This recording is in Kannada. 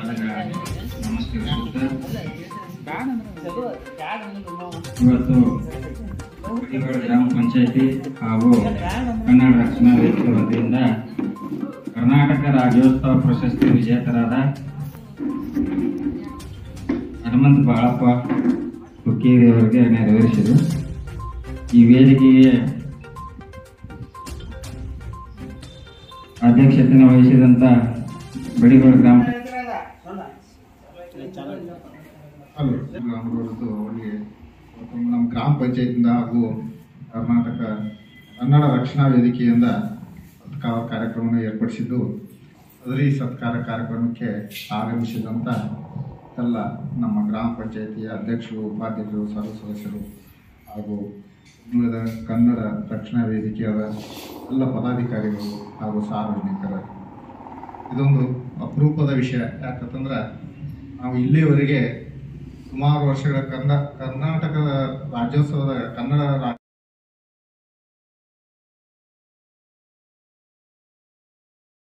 ಪಾದಗಳಲ್ಲಿ ನಮಸ್ಕರಿಸುತ್ತಾ ಇವತ್ತು ಅಡಿಗೋಳ ಗ್ರಾಮ ಪಂಚಾಯತಿ ಹಾಗೂ ಕನ್ನಡ ರಕ್ಷಣಾ ವೇದಿಕೆ ವತಿಯಿಂದ ಕರ್ನಾಟಕ ರಾಜ್ಯೋತ್ಸವ ಪ್ರಶಸ್ತಿ ವಿಜೇತರಾದ ಹನುಮಂತ ಬಾಳಪ್ಪ ಹುಕ್ಕೇರಿ ಅವರಿಗೆ ನೆರವೇರಿಸಿದರು ಈ ವೇದಿಕೆಗೆ ಅಧ್ಯಕ್ಷತೆಯನ್ನು ವಹಿಸಿದಂತ ಬಡಿಗೋಳ ಗ್ರಾಮ ಹಲೋ ಗ್ರಾಮದವರದ್ದು ಅವರಿಗೆ ಇವತ್ತು ನಮ್ಮ ಗ್ರಾಮ ಪಂಚಾಯತಿಂದ ಹಾಗೂ ಕರ್ನಾಟಕ ಕನ್ನಡ ರಕ್ಷಣಾ ವೇದಿಕೆಯಿಂದ ಸತ್ಕಾರ ಕಾರ್ಯಕ್ರಮವನ್ನು ಏರ್ಪಡಿಸಿದ್ದು ಅದರ ಈ ಸತ್ಕಾರ ಕಾರ್ಯಕ್ರಮಕ್ಕೆ ಆಗಮಿಸಿದಂಥ ಎಲ್ಲ ನಮ್ಮ ಗ್ರಾಮ ಪಂಚಾಯತಿಯ ಅಧ್ಯಕ್ಷರು ಉಪಾಧ್ಯಕ್ಷರು ಸರ್ವ ಸದಸ್ಯರು ಹಾಗೂ ಇನ್ನುಳಿದ ಕನ್ನಡ ರಕ್ಷಣಾ ವೇದಿಕೆಯ ಎಲ್ಲ ಪದಾಧಿಕಾರಿಗಳು ಹಾಗೂ ಸಾರ್ವಜನಿಕರ ಇದೊಂದು ಅಪರೂಪದ ವಿಷಯ ಯಾಕಂತಂದ್ರೆ ನಾವು ಇಲ್ಲಿಯವರೆಗೆ ಸುಮಾರು ವರ್ಷಗಳ ಕನ್ನ ಕರ್ನಾಟಕದ ರಾಜ್ಯೋತ್ಸವದ ಕನ್ನಡ ರಾ-